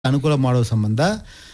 ಅನುಕೂಲ ಮಾಡುವ ಸಂಬಂಧ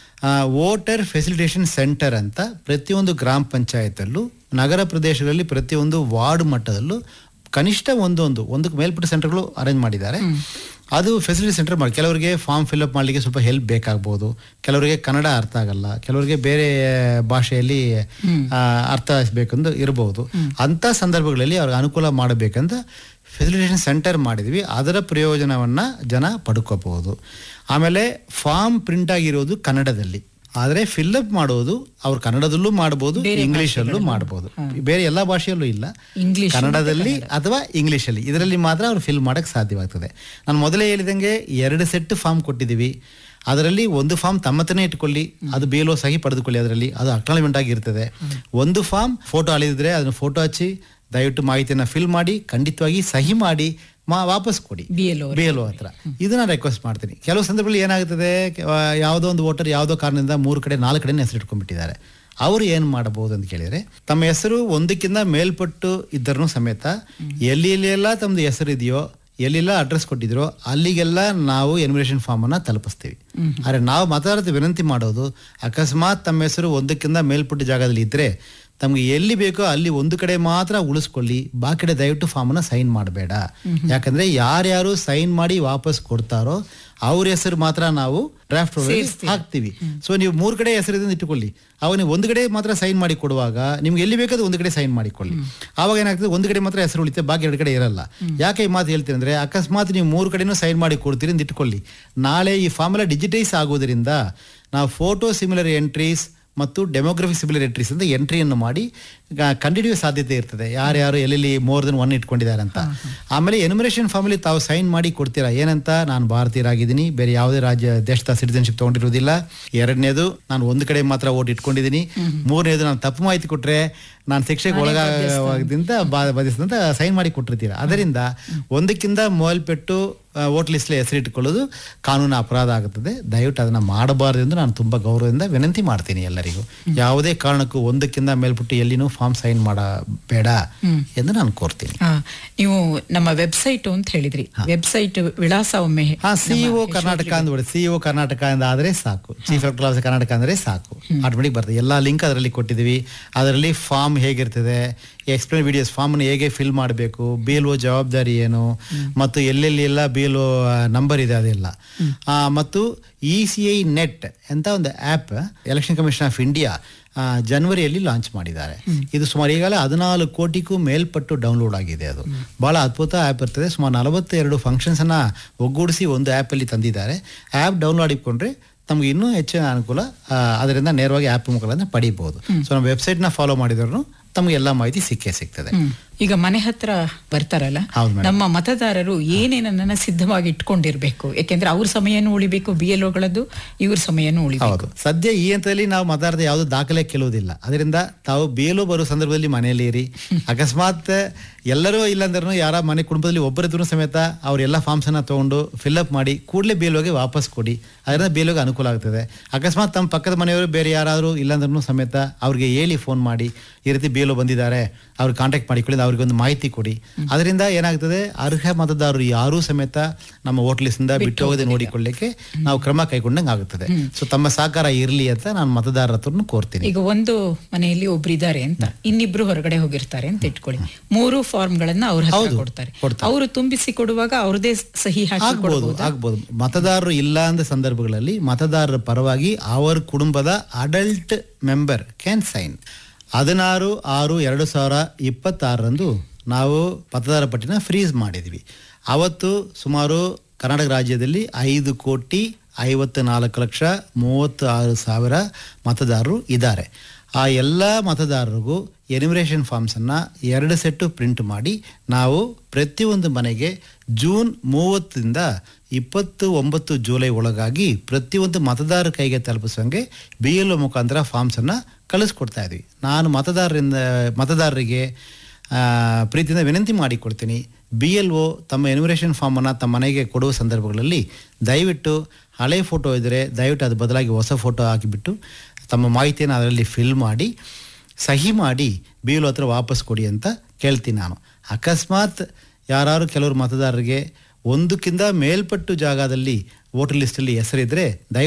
ವೋಟರ್ ಫೆಸಿಲಿಟೇಷನ್ ಸೆಂಟರ್ ಅಂತ ಪ್ರತಿಯೊಂದು ಗ್ರಾಮ ಪಂಚಾಯತಲ್ಲೂ ನಗರ ಪ್ರದೇಶಗಳಲ್ಲಿ ಪ್ರತಿಯೊಂದು ವಾರ್ಡ್ ಮಟ್ಟದಲ್ಲೂ ಕನಿಷ್ಠ ಒಂದೊಂದು ಒಂದಕ್ಕೆ ಮೇಲ್ಪಟ್ಟ ಸೆಂಟರ್ಗಳು ಅರೇಂಜ್ ಮಾಡಿದ್ದಾರೆ ಅದು ಫೆಸಿಲಿಟಿ ಸೆಂಟರ್ ಮಾಡಿ ಕೆಲವರಿಗೆ ಫಾರ್ಮ್ ಫಿಲ್ಅಪ್ ಮಾಡಲಿಕ್ಕೆ ಸ್ವಲ್ಪ ಹೆಲ್ಪ್ ಬೇಕಾಗ್ಬೋದು ಕೆಲವರಿಗೆ ಕನ್ನಡ ಅರ್ಥ ಆಗಲ್ಲ ಕೆಲವರಿಗೆ ಬೇರೆ ಭಾಷೆಯಲ್ಲಿ ಆ, ಅರ್ಥ ಬೇಕಂದು ಇರಬಹುದು ಅಂಥ ಸಂದರ್ಭಗಳಲ್ಲಿ ಅವ್ರಿಗೆ ಅನುಕೂಲ ಮಾಡಬೇಕಂತ ಫೆಸಿಲಿಟೇಷನ್ ಸೆಂಟರ್ ಮಾಡಿದ್ವಿ ಅದರ ಪ್ರಯೋಜನವನ್ನು ಜನ ಪಡ್ಕೋಬಹುದು ಆಮೇಲೆ ಫಾರ್ಮ್ ಪ್ರಿಂಟ್ ಆಗಿರೋದು ಕನ್ನಡದಲ್ಲಿ ಆದರೆ ಫಿಲ್ಅಪ್ ಮಾಡೋದು ಅವ್ರು ಕನ್ನಡದಲ್ಲೂ ಮಾಡ್ಬೋದು ಇಂಗ್ಲೀಷಲ್ಲೂ ಮಾಡ್ಬೋದು ಬೇರೆ ಎಲ್ಲ ಭಾಷೆಯಲ್ಲೂ ಇಲ್ಲ ಇಂಗ್ಲಿಷ್ ಕನ್ನಡದಲ್ಲಿ ಅಥವಾ ಇಂಗ್ಲೀಷಲ್ಲಿ ಇದರಲ್ಲಿ ಮಾತ್ರ ಅವ್ರು ಫಿಲ್ ಮಾಡೋಕ್ಕೆ ಸಾಧ್ಯವಾಗ್ತದೆ ನಾನು ಮೊದಲೇ ಹೇಳಿದಂಗೆ ಎರಡು ಸೆಟ್ ಫಾರ್ಮ್ ಕೊಟ್ಟಿದ್ದೀವಿ ಅದರಲ್ಲಿ ಒಂದು ಫಾರ್ಮ್ ತಮ್ಮತನೇ ಇಟ್ಕೊಳ್ಳಿ ಅದು ಬೇಲೋ ಸಹಿ ಪಡೆದುಕೊಳ್ಳಿ ಅದರಲ್ಲಿ ಅದು ಅಕ್ನಾಲಜ್ಮೆಂಟ್ ಆಗಿರ್ತದೆ ಒಂದು ಫಾರ್ಮ್ ಫೋಟೋ ಅಳಿದಿದ್ರೆ ಅದನ್ನು ಫೋಟೋ ಹಚ್ಚಿ ದಯವಿಟ್ಟು ಮಾಹಿತಿಯನ್ನು ಫಿಲ್ ಮಾಡಿ ಖಂಡಿತವಾಗಿ ಸಹಿ ಮಾಡಿ ಮಾ ವಾಪಸ್ ಕೊಡಿ ಬಿ ಎಲ್ ಬಿ ಎಲ್ ಹತ್ರ ಇದನ್ನ ರಿಕ್ವೆಸ್ಟ್ ಮಾಡ್ತೀನಿ ಕೆಲವು ಸಂದರ್ಭದಲ್ಲಿ ಏನಾಗುತ್ತದೆ ಕೆ- ಆ, ಯಾವುದೋ ಒಂದು ವೋಟರ್ ಯಾವುದೋ ಕಾರಣದಿಂದ ಮೂರು ಕಡೆ ನಾಲ್ಕು ಕಡೆ ಹೆಸರು ಇಟ್ಕೊಂಡ್ಬಿಟ್ಟಿದ್ದಾರೆ ಅವರು ಏನು ಮಾಡಬಹುದು ಅಂತ ಕೇಳಿದರೆ ತಮ್ಮ ಹೆಸರು ಒಂದಕ್ಕಿಂತ ಮೇಲ್ಪಟ್ಟು ಇದ್ದರೂ ಸಮೇತ ಎಲ್ಲಿ ಎಲ್ಲೆಲ್ಲ ತಮ್ಮದು ಹೆಸರು ಇದೆಯೋ ಎಲ್ಲೆಲ್ಲ ಅಡ್ರೆಸ್ ಕೊಟ್ಟಿದ್ರೋ ಅಲ್ಲಿಗೆಲ್ಲ ನಾವು ಎನ್ವಿರೇಷನ್ ಫಾರ್ಮನ್ನು ತಲುಪಿಸ್ತೀವಿ ಆದರೆ ನಾವು ಮಾತಾಡೋದು ವಿನಂತಿ ಮಾಡೋದು ಅಕಸ್ಮಾತ್ ತಮ್ಮ ಹೆಸರು ಒಂದಕ್ಕಿಂತ ಮೇಲ್ಪಟ್ಟ ಜಾಗದಲ್ಲಿ ಇದ್ದರೆ ತಮಗೆ ಎಲ್ಲಿ ಬೇಕೋ ಅಲ್ಲಿ ಒಂದು ಕಡೆ ಮಾತ್ರ ಉಳಿಸ್ಕೊಳ್ಳಿ ಬಾಕಿ ಕಡೆ ದಯವಿಟ್ಟು ಫಾರ್ಮನ್ನ ಸೈನ್ ಮಾಡಬೇಡ ಯಾಕಂದ್ರೆ ಯಾರ್ಯಾರು ಸೈನ್ ಮಾಡಿ ವಾಪಸ್ ಕೊಡ್ತಾರೋ ಅವ್ರ ಹೆಸರು ಮಾತ್ರ ನಾವು ಡ್ರಾಫ್ಟ್ ಹಾಕ್ತೀವಿ ಸೊ ನೀವು ಮೂರು ಕಡೆ ಹೆಸರಿದಿಂದ ಇಟ್ಟುಕೊಳ್ಳಿ ಅವಾಗ ನೀವು ಒಂದು ಕಡೆ ಮಾತ್ರ ಸೈನ್ ಮಾಡಿ ಕೊಡುವಾಗ ನಿಮ್ಗೆ ಎಲ್ಲಿ ಬೇಕಾದ್ರೂ ಒಂದು ಕಡೆ ಸೈನ್ ಮಾಡಿಕೊಳ್ಳಿ ಆವಾಗ ಏನಾಗ್ತದೆ ಒಂದು ಕಡೆ ಮಾತ್ರ ಹೆಸರು ಉಳಿತೆ ಬಾಕಿ ಎರಡು ಕಡೆ ಇರಲ್ಲ ಯಾಕೆ ಈ ಮಾತು ಹೇಳ್ತೀನಿ ಅಂದ್ರೆ ಅಕಸ್ಮಾತ್ ನೀವು ಮೂರು ಕಡೆನೂ ಸೈನ್ ಮಾಡಿ ಕೊಡ್ತೀರಿ ಅಂತ ಇಟ್ಕೊಳ್ಳಿ ನಾಳೆ ಈ ಫಾರ್ಮ್ ಎಲ್ಲ ಡಿಜಿಟೈಸ್ ಆಗೋದ್ರಿಂದ ನಾವು ಫೋಟೋ ಸಿಮಿಲರ್ ಎಂಟ್ರೀಸ್ ಮತ್ತು ಡೆಮೋಗ್ರಫಿ ಸಿಮಿಲರ್ ಎಂಟ್ರೀಸ್ ಅಂತ ಎಂಟ್ರಿಯನ್ನು ಮಾಡಿ ಕಂಡುಹಿಡಿಯುವ ಸಾಧ್ಯತೆ ಇರ್ತದೆ ಯಾರ್ಯಾರು ಎಲ್ಲೆಲ್ಲಿ ಮೋರ್ ದೆನ್ ಒನ್ ಇಟ್ಕೊಂಡಿದ್ದಾರೆ ಅಂತ ಆಮೇಲೆ ಎನ್ಯುಮರೇಷನ್ ಫಾರ್ಮಲ್ಲಿ ತಾವು ಸೈನ್ ಮಾಡಿ ಕೊಡ್ತೀರಾ ಏನಂತ ನಾನು ಭಾರತೀಯರಾಗಿದ್ದೀನಿ ಬೇರೆ ಯಾವುದೇ ರಾಜ್ಯ ದೇಶದ ಸಿಟಿಜನ್ಶಿಪ್ ತಗೊಂಡಿರೋದಿಲ್ಲ ಎರಡನೇದು ನಾನು ಒಂದು ಕಡೆ ಮಾತ್ರ ಓಟ್ ಇಟ್ಕೊಂಡಿದ್ದೀನಿ ಮೂರನೇದು ನಾನು ತಪ್ಪು ಮಾಹಿತಿ ಕೊಟ್ರೆ ನಾನು ಶಿಕ್ಷೆಗೆ ಒಳಗಾಗದಿಂದ ಬದಿಸಿದಂತ ಸೈನ್ ಮಾಡಿ ಕೊಟ್ಟಿರ್ತೀರ ಅದರಿಂದ ಒಂದಕ್ಕಿಂತ ಮೇಲ್ಪಟ್ಟು ವೋಟ್ ಲಿಸ್ಟ್ ಹೆಸರಿಟ್ಟುಕೊಳ್ಳೋದು ಕಾನೂನು ಅಪರಾಧ ಆಗುತ್ತದೆ ದಯವಿಟ್ಟು ಅದನ್ನ ಮಾಡಬಾರದು ಎಂದು ನಾನು ತುಂಬಾ ಗೌರವದಿಂದ ವಿನಂತಿ ಮಾಡ್ತೀನಿ ಎಲ್ಲರಿಗೂ ಯಾವುದೇ ಕಾರಣಕ್ಕೂ ಒಂದಕ್ಕಿಂತ ಮೇಲ್ಪಟ್ಟು ಎಲ್ಲಿನೂ ಫಾರ್ಮ್ ಸೈನ್ ಮಾಡಬೇಡ ಎಂದು ನಾನು ಕೋರ್ತೀನಿ ಆ, ನೀವು ನಮ್ಮ ವೆಬ್ಸೈಟ್ ಅಂತ ಹೇಳಿದ್ರಿ ವೆಬ್ಸೈಟ್ ವಿಳಾಸ ಒಮ್ಮೆ ಹಾ ಸಿಇಒ ಕರ್ನಾಟಕ ಅಂದ್ಬಿಡಿ ಸಿಇಒ ಕರ್ನಾಟಕ ಅಂದ ಆದ್ರೆ ಸಾಕು ಚೀಫ್ ಎಲೆಕ್ಟರ್ ಆಫೀಸರ್ ಕರ್ನಾಟಕ ಅಂದ್ರೆ ಸಾಕು ಆಟೋಮೆಟಿಕ್ ಬರ್ತದೆ ಎಲ್ಲಾ ಲಿಂಕ್ ಅದರಲ್ಲಿ ಕೊಟ್ಟಿದ್ದೀವಿ ಅದರಲ್ಲಿ ಫಾರ್ಮ್ ಹೇಗಿರ್ತದೆ ಎಕ್ಸ್ಪ್ಲೇನ್ ವಿಡಿಯೋಸ್ ಫಾರ್ಮ್ನ ಹೇಗೆ ಫಿಲ್ ಮಾಡಬೇಕು ಬಿ ಎಲ್ ಒ ಜವಾಬ್ದಾರಿ ಏನು ಮತ್ತು ಎಲ್ಲೆಲ್ಲಿ ಎಲ್ಲ ಬಿ ಎಲ್ ಒ ನಂಬರ್ ಇದೆ ಅದೆಲ್ಲ ಆ, ಮತ್ತು ಇ ಸಿ ಐ ನೆಟ್ ಅಂತ ಒಂದು app election commission of India ಜನವರಿಯಲ್ಲಿ ಲಾಂಚ್ ಮಾಡಿದ್ದಾರೆ ಇದು ಸುಮಾರು ಈಗಾಗಲೇ ಹದಿನಾಲ್ಕು ಕೋಟಿಗೂ ಮೇಲ್ಪಟ್ಟು ಡೌನ್ಲೋಡ್ ಆಗಿದೆ ಅದು ಬಹಳ ಅದ್ಭುತ ಆ್ಯಪ್ ಇರ್ತದೆ ಸುಮಾರು ನಲವತ್ತೆರಡು ಫಂಕ್ಷನ್ಸ್ ಅನ್ನ ಒಗ್ಗೂಡಿಸಿ ಒಂದು ಆ್ಯಪ್ ಅಲ್ಲಿ ತಂದಿದ್ದಾರೆ ಆ್ಯಪ್ ಡೌನ್ಲೋಡ್ ಇಟ್ಕೊಂಡ್ರೆ ತಮ್ಗೆ ಇನ್ನೂ ಹೆಚ್ಚಿನ ಅನುಕೂಲ ಆ, ಅದರಿಂದ ನೇರವಾಗಿ ಆ್ಯಪ್ ಮುಖಾಂತರ ಪಡಿಬಹುದು ಸೊ ನಮ್ಮ ವೆಬ್ಸೈಟ್ನ ಫಾಲೋ ಮಾಡಿದ್ರು ತಮಗೆ ಎಲ್ಲ ಮಾಹಿತಿ ಸಿಕ್ಕೇ ಸಿಗ್ತದೆ ಹ್ಮ್. ಈಗ ಮನೆ ಹತ್ರ ಬರ್ತಾರಲ್ಲ ಹೌದು ಮೇಡಮ್ ನಮ್ಮ ಮತದಾರರು ಏನೇನನ್ನ ಸಿದ್ಧವಾಗಿ ಇಟ್ಕೊಂಡಿರ್ಬೇಕು ಯಾಕೆಂದ್ರೆ ಅವ್ರ ಸಮಯನೂ ಉಳಿಬೇಕು ಬಿ ಎಲ್ ಒಗಳದ್ದು ಇವ್ರ ಸಮಯನೂ ಉಳಿಬೇಕು ಹೌದು ಸದ್ಯ ಈ ಹಂತದಲ್ಲಿ ನಾವು ಮಾತಾಡದೆ ಯಾವುದು ದಾಖಲೆ ಕೆಲವುದಿಲ್ಲ ಅದರಿಂದ ತಾವು ಬೇಲು ಬರೋ ಸಂದರ್ಭದಲ್ಲಿ ಮನೆಯಲ್ಲಿ ಇರಿ ಅಕಸ್ಮಾತ್ ಎಲ್ಲರೂ ಇಲ್ಲಾಂದ್ರೂ ಯಾರ ಮನೆ ಕುಟುಂಬದಲ್ಲಿ ಒಬ್ಬರಿದ್ರು ಸಮೇತ ಅವರೆಲ್ಲ ಫಾರ್ಮ್ಸ್ ಅನ್ನ ತಗೊಂಡು ಫಿಲ್ಅಪ್ ಮಾಡಿ ಕೂಡಲೇ ಬೇಲುಗೆ ವಾಪಸ್ ಕೊಡಿ ಅದರಿಂದ ಬೇಲುಗೆ ಅನುಕೂಲ ಆಗ್ತದೆ ಅಕಸ್ಮಾತ್ ತಮ್ಮ ಪಕ್ಕದ ಮನೆಯವರು ಬೇರೆ ಯಾರಾದರೂ ಇಲ್ಲಾಂದ್ರೂ ಸಮೇತ ಅವ್ರಿಗೆ ಹೇಳಿ ಫೋನ್ ಮಾಡಿ ಈ ರೀತಿ ಬೇಲು ಬಂದಿದ್ದಾರೆ ಅವ್ರು ಕಾಂಟ್ಯಾಕ್ಟ್ ಮಾಡಿಕೊಳ್ಳಿ ಅವ್ರಿಗೆ ಒಂದು ಮಾಹಿತಿ ಕೊಡಿ ಅದರಿಂದ ಏನಾಗ್ತದೆ ಅರ್ಹ ಮತದಾರರು ಯಾರೂ ಸಮೇತ ನಮ್ಮ ವೋಟ್ ಲಿಸ್ಟಿಂದ ಬಿಟ್ಟು ಹೋಗದೆ ನೋಡಿಕೊಳ್ಳಿಕ್ಕೆ ನಾವು ಕ್ರಮ ಕೈಗೊಂಡಂಗೆ ಆಗುತ್ತದೆ ಸೊ ತಮ್ಮ ಸಹಕಾರ ಇರಲಿ ಅಂತ ನಾನು ಮತದಾರರ ಹತ್ರನು ಕೋರ್ತೀನಿ ಈಗ ಒಂದು ಮನೆಯಲ್ಲಿ ಒಬ್ರಿದ್ದಾರೆ ಅಂತ ಇನ್ನಿಬ್ರು ಹೊರಗಡೆ ಹೋಗಿರ್ತಾರೆ ಅಂತ ಇಟ್ಕೊಳ್ಳಿ ಮೂರು ಫಾರ್ಮ್ ಗಳನ್ನ ಅವ್ರ ಹತ್ರ ಕೊಡ್ತಾರೆ ಅವರು ತುಂಬಿಸಿ ಕೊಡುವಾಗ ಅವ್ರದೇ ಸಹಿ ಹಾಕಿ ಆಗ್ಬೋದು ಆಗ್ಬೋದು ಮತದಾರರು ಇಲ್ಲ ಅಂದ ಸಂದರ್ಭಗಳಲ್ಲಿ ಮತದಾರರ ಪರವಾಗಿ ಅವರ ಕುಟುಂಬದ ಅಡಲ್ಟ್ ಮೆಂಬರ್ ಕ್ಯಾನ್ ಸೈನ್ ಹದಿನಾರು ಆರು ಎರಡು ಸಾವಿರ ಇಪ್ಪತ್ತಾರರಂದು ನಾವು ಮತದಾರ ಪಟ್ಟಿನ ಫ್ರೀಸ್ ಮಾಡಿದ್ವಿ ಅವತ್ತು ಸುಮಾರು ಕರ್ನಾಟಕ ರಾಜ್ಯದಲ್ಲಿ ಐದು ಕೋಟಿ ಐವತ್ತು ನಾಲ್ಕು ಲಕ್ಷ ಮೂವತ್ತು ಆರು ಸಾವಿರ ಮತದಾರರು ಇದ್ದಾರೆ ಆ ಎಲ್ಲ ಮತದಾರರಿಗೂ ಎನಿಮಿರೇಷನ್ ಫಾರ್ಮ್ಸನ್ನು ಎರಡು ಸೆಟ್ಟು ಪ್ರಿಂಟ್ ಮಾಡಿ ನಾವು ಪ್ರತಿಯೊಂದು ಮನೆಗೆ ಜೂನ್ ಮೂವತ್ತರಿಂದ ಇಪ್ಪತ್ತು ಒಂಬತ್ತು ಜುಲೈ ಒಳಗಾಗಿ ಪ್ರತಿಯೊಂದು ಮತದಾರರ ಕೈಗೆ ತಲುಪಿಸೋಂಗೆ ಬಿ ಎಲ್ ಒ ಮುಖಾಂತರ ಫಾರ್ಮ್ಸನ್ನು ಕಳಿಸ್ಕೊಡ್ತಾ ಇದ್ವಿ ನಾನು ಮತದಾರರಿಂದ ಮತದಾರರಿಗೆ ಆ, ಪ್ರೀತಿಯಿಂದ ವಿನಂತಿ ಮಾಡಿಕೊಡ್ತೀನಿ ಬಿ ಎಲ್ ಒ ತಮ್ಮ ಎನ್ಯುಮರೇಷನ್ ಫಾರ್ಮನ್ನು ತಮ್ಮ ಮನೆಗೆ ಕೊಡುವ ಸಂದರ್ಭಗಳಲ್ಲಿ ದಯವಿಟ್ಟು ಹಳೆ ಫೋಟೋ ಇದ್ದರೆ ದಯವಿಟ್ಟು ಅದು ಬದಲಾಗಿ ಹೊಸ ಫೋಟೋ ಹಾಕಿಬಿಟ್ಟು ತಮ್ಮ ಮಾಹಿತಿಯನ್ನು ಅದರಲ್ಲಿ ಫಿಲ್ ಮಾಡಿ ಸಹಿ ಮಾಡಿ ಬಿ ಎಲ್ ಒ ಹತ್ರ ವಾಪಸ್ ಕೊಡಿ ಅಂತ ಕೇಳ್ತೀನಿ ನಾನು ಅಕಸ್ಮಾತ್ ಯಾರು ಕೆಲವರು ಮತದಾರರಿಗೆ ಒಂದಕ್ಕಿಂತ ಮೇಲ್ಪಟ್ಟು ಜಾಗದಲ್ಲಿ ವೋಟರ್ ಲಿಸ್ಟಲ್ಲಿ ಹೆಸರಿದ್ರೆ ದಯವಿಟ್ಟು